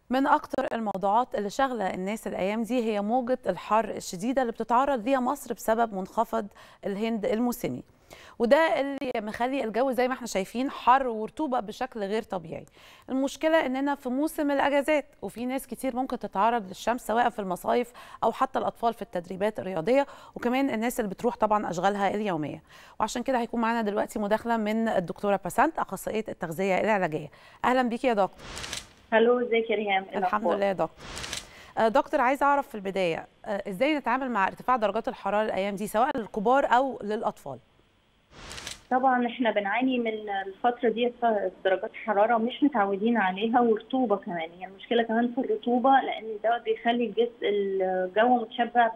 من أكتر الموضوعات اللي شغلة الناس الأيام دي هي موجة الحر الشديدة اللي بتتعرض ليها مصر بسبب منخفض الهند الموسمي وده اللي مخلي الجو زي ما احنا شايفين حر ورطوبة بشكل غير طبيعي المشكلة اننا في موسم الاجازات وفي ناس كتير ممكن تتعرض للشمس سواء في المصايف او حتى الاطفال في التدريبات الرياضية وكمان الناس اللي بتروح طبعا اشغالها اليومية وعشان كده هيكون معانا دلوقتي مداخلة من الدكتورة باسنت اخصائية التغذية العلاجية اهلا بيكي يا دكتور الو ازيك يا ريهام الحمد لله يا دكتور دكتور عايزه اعرف في البدايه ازاي نتعامل مع ارتفاع درجات الحراره الايام دي سواء للكبار او للاطفال طبعا احنا بنعاني من الفتره دي درجات حراره مش متعودين عليها ورطوبه كمان هي يعني المشكله كمان في الرطوبه لان ده بيخلي الجسم الجو متشبع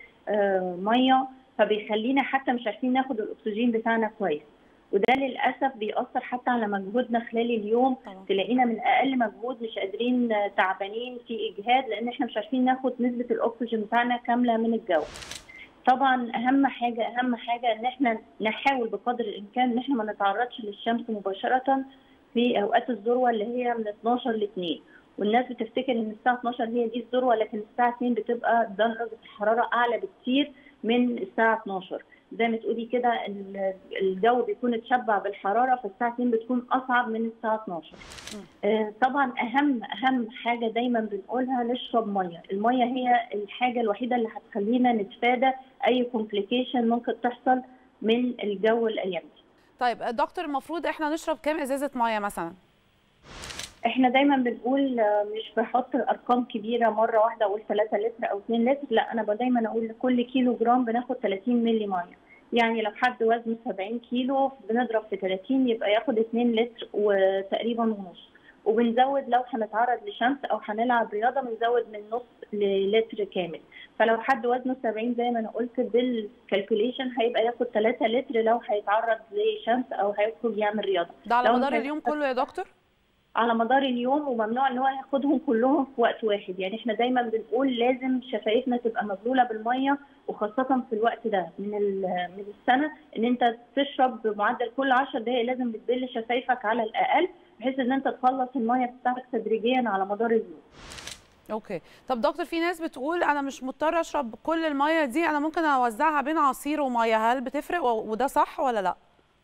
بميه فبيخلينا حتى مش عارفين ناخد الاكسجين بتاعنا كويس وده للاسف بيأثر حتى على مجهودنا خلال اليوم طبعا. تلاقينا من اقل مجهود مش قادرين تعبانين في اجهاد لان احنا مش عارفين ناخد نسبه الاكسجين بتاعنا كامله من الجو طبعا اهم حاجه اهم حاجه ان احنا نحاول بقدر الامكان ان احنا ما نتعرضش للشمس مباشره في اوقات الذروه اللي هي من 12 ل 2 والناس بتفتكر ان الساعه 12 هي دي الذروه لكن الساعه 2 بتبقى درجه الحراره اعلى بكتير من الساعه 12 زي ما تقولي كده الجو بيكون اتشبع بالحراره فالساعه 2 بتكون اصعب من الساعه 12 آه طبعا اهم اهم حاجه دايما بنقولها نشرب ميه الميه هي الحاجه الوحيده اللي هتخلينا نتفادى اي كومبليكيشن ممكن تحصل من الجو الايام دي طيب دكتور المفروض احنا نشرب كام ازازه ميه مثلا احنا دايما بنقول مش بحط ارقام كبيره مره واحده اقول 3 لتر او 2 لتر لا انا دايما اقول لكل كيلو جرام بناخد 30 مللي ميه يعني لو حد وزنه 70 كيلو بنضرب في 30 يبقى ياخد 2 لتر وتقريبا ونص وبنزود لو هنتعرض لشمس او هنلعب رياضه بنزود من نص للتر كامل فلو حد وزنه 70 زي ما انا قلت بالكالكوليشن هيبقى ياخد 3 لتر لو هيتعرض لشمس او هيخرج يعمل رياضه ده على مدار اليوم كله يا دكتور على مدار اليوم وممنوع ان هو ياخدهم كلهم في وقت واحد يعني احنا دايما بنقول لازم شفايفنا تبقى مبلوله بالميه وخاصه في الوقت ده من من السنه ان انت تشرب بمعدل كل 10 دقائق لازم بتبل شفايفك على الاقل بحيث ان انت تخلص الميه بتاعتك تدريجيا على مدار اليوم اوكي طب دكتور في ناس بتقول انا مش مضطره اشرب كل الميه دي انا ممكن اوزعها بين عصير وميه هل بتفرق وده صح ولا لا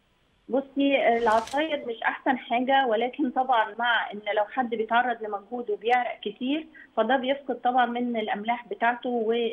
بصي العصاير مش احسن حاجه ولكن طبعا مع ان لو حد بيتعرض لمجهود وبيعرق كتير فده بيفقد طبعا من الاملاح بتاعته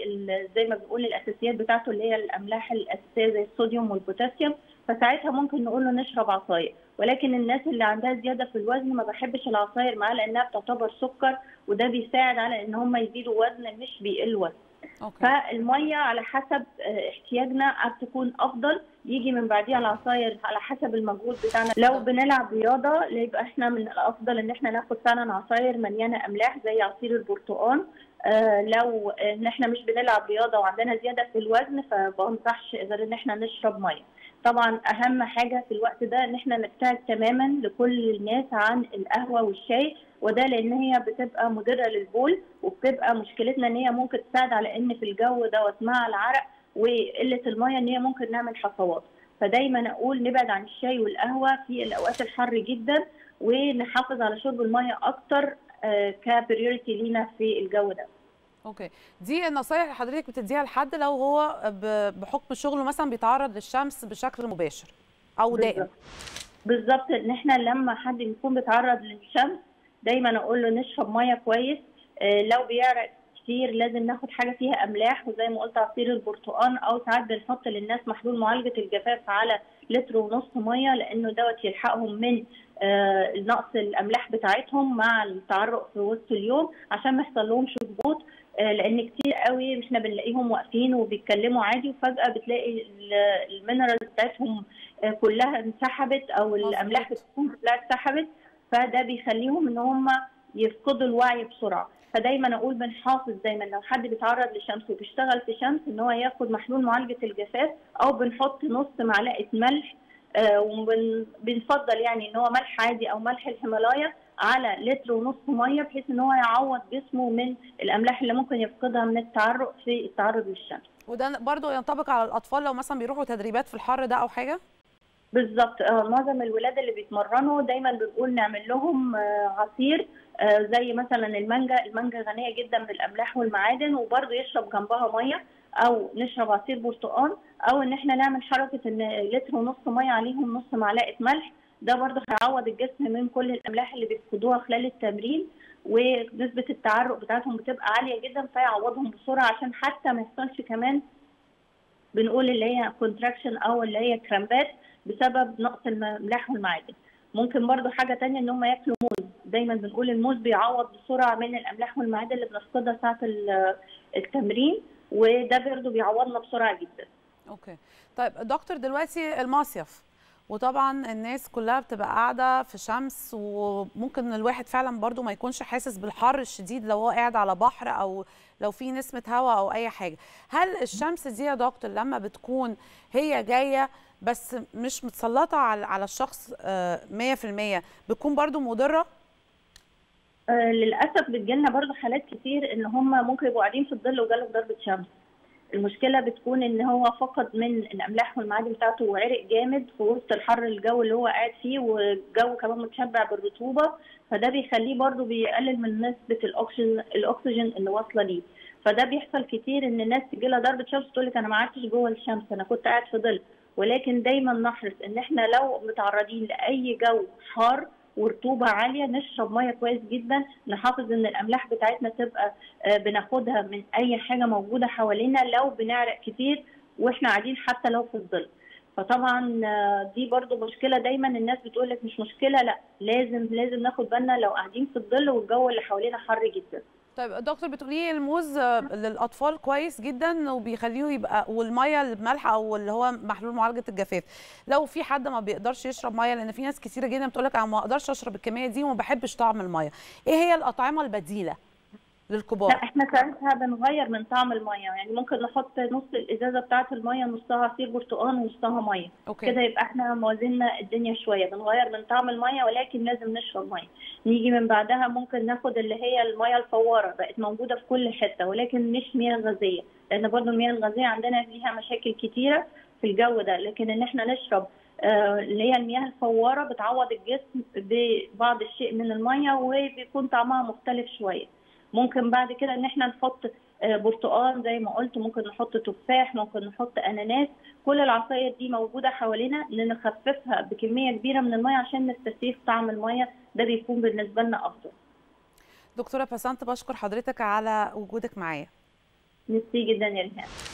وزي ما بنقول الاساسيات بتاعته اللي هي الاملاح الاساسيه زي الصوديوم والبوتاسيوم فساعتها ممكن نقول له نشرب عصاير ولكن الناس اللي عندها زياده في الوزن ما بحبش العصاير معاه لانها بتعتبر سكر وده بيساعد على ان هم يزيدوا وزن مش بيقل وزن أوكي. فالميه على حسب احتياجنا تكون افضل يجي من بعديها العصاير على حسب المجهود بتاعنا لو بنلعب رياضه يبقى احنا من الافضل ان احنا ناخد فعلا عصاير مليانه املاح زي عصير البرتقال آه لو ان احنا مش بنلعب رياضه وعندنا زياده في الوزن فبنصحش غير ان احنا نشرب ميه طبعا اهم حاجه في الوقت ده ان احنا نبتعد تماما لكل الناس عن القهوه والشاي وده لان هي بتبقى مضره للبول وبتبقى مشكلتنا ان هي ممكن تساعد على ان في الجو دوت مع العرق وقله الميه ان هي ممكن نعمل حصوات فدايما اقول نبعد عن الشاي والقهوه في الاوقات الحر جدا ونحافظ على شرب الميه اكتر كبريوريتي لينا في الجو ده اوكي دي النصايح اللي حضرتك بتديها لحد لو هو بحكم شغله مثلا بيتعرض للشمس بشكل مباشر او دائم بالظبط ان احنا لما حد يكون بيتعرض للشمس دايما اقول له نشرب ميه كويس لو بيعرق كتير لازم ناخد حاجه فيها املاح وزي ما قلت عصير البرتقال او ساعات بنحط للناس محلول معالجه الجفاف على لتر ونص ميه لانه دوت يلحقهم من آه نقص الاملاح بتاعتهم مع التعرق في وسط اليوم عشان ما يحصل لهمش هبوط آه لان كتير قوي احنا بنلاقيهم واقفين وبيتكلموا عادي وفجاه بتلاقي المينرالز بتاعتهم آه كلها انسحبت او الاملاح بتكون كلها اتسحبت فده بيخليهم ان هم يفقدوا الوعي بسرعه فدايما اقول بنحافظ دايما لو حد بيتعرض للشمس وبيشتغل في شمس ان هو ياخد محلول معالجه الجفاف او بنحط نص معلقه ملح آه وبنفضل يعني ان هو ملح عادي او ملح الهيمالايا على لتر ونص ميه بحيث ان هو يعوض جسمه من الاملاح اللي ممكن يفقدها من التعرق في التعرض للشمس. وده برضه ينطبق على الاطفال لو مثلا بيروحوا تدريبات في الحر ده او حاجه؟ بالظبط معظم الولاد اللي بيتمرنوا دايما بنقول نعمل لهم عصير آه، زي مثلا المانجا المانجا غنيه جدا بالاملاح والمعادن وبرده يشرب جنبها ميه او نشرب عصير برتقال او ان احنا نعمل حركه ان لتر ونص ميه عليهم نص معلقه ملح ده برده هيعوض الجسم من كل الاملاح اللي بيفقدوها خلال التمرين ونسبه التعرق بتاعتهم بتبقى عاليه جدا فيعوضهم بسرعه عشان حتى ما يحصلش كمان بنقول اللي هي كونتراكشن او اللي هي كرامبات بسبب نقص الاملاح والمعادن ممكن برضو حاجة تانية ان هم ياكلوا موز دايما بنقول الموز بيعوض بسرعة من الاملاح والمعادن اللي بنفقدها ساعة التمرين وده برضو بيعوضنا بسرعة جدا اوكي طيب دكتور دلوقتي المصيف وطبعا الناس كلها بتبقى قاعده في شمس وممكن الواحد فعلا برضو ما يكونش حاسس بالحر الشديد لو هو قاعد على بحر او لو في نسمه هواء او اي حاجه هل الشمس دي يا دكتور لما بتكون هي جايه بس مش متسلطه على على الشخص 100% بتكون برضو مضره آه للاسف بتجيلنا برضو حالات كتير ان هم ممكن يبقوا قاعدين في الظل وجالهم ضربه شمس المشكله بتكون ان هو فقد من الاملاح والمعادن بتاعته وعرق جامد في وسط الحر الجو اللي هو قاعد فيه والجو كمان متشبع بالرطوبه فده بيخليه برضو بيقلل من نسبه الاكسجين الاكسجين اللي واصله ليه فده بيحصل كتير ان الناس تجي لها ضربه شمس تقول لك انا ما قعدتش جوه الشمس انا كنت قاعد في ظل ولكن دايما نحرص ان احنا لو متعرضين لاي جو حار ورطوبه عاليه نشرب ميه كويس جدا نحافظ ان الاملاح بتاعتنا تبقى بناخدها من اي حاجه موجوده حوالينا لو بنعرق كتير واحنا قاعدين حتى لو في الظل فطبعا دي برضو مشكله دايما الناس بتقول لك مش مشكله لا لازم لازم ناخد بالنا لو قاعدين في الظل والجو اللي حوالينا حر جدا طيب دكتور بتقولي الموز للاطفال كويس جدا وبيخليه يبقى والميه المالحه او اللي هو محلول معالجه الجفاف لو في حد ما بيقدرش يشرب ميه لان في ناس كثيره جدا بتقول لك انا ما اقدرش اشرب الكميه دي وما بحبش طعم الميه ايه هي الاطعمه البديله للكبار لا احنا ساعتها بنغير من طعم الميه يعني ممكن نحط نص الازازه بتاعه الميه نصها عصير برتقال ونصها ميه أوكي. كده يبقى احنا موازنا الدنيا شويه بنغير من طعم الميه ولكن لازم نشرب ميه نيجي من بعدها ممكن ناخد اللي هي الميه الفواره بقت موجوده في كل حته ولكن مش مياه غازيه لان برضو المياه الغازيه عندنا ليها مشاكل كتيره في الجو ده لكن ان احنا نشرب آه اللي هي المياه الفواره بتعوض الجسم ببعض الشيء من الميه وبيكون طعمها مختلف شويه ممكن بعد كده ان احنا نحط برتقال زي ما قلت ممكن نحط تفاح ممكن نحط اناناس كل العصاير دي موجوده حوالينا ان نخففها بكميه كبيره من الميه عشان نستسيغ طعم الميه ده بيكون بالنسبه لنا افضل دكتوره بسنت بشكر حضرتك على وجودك معايا ميرسي جدا يا ريهام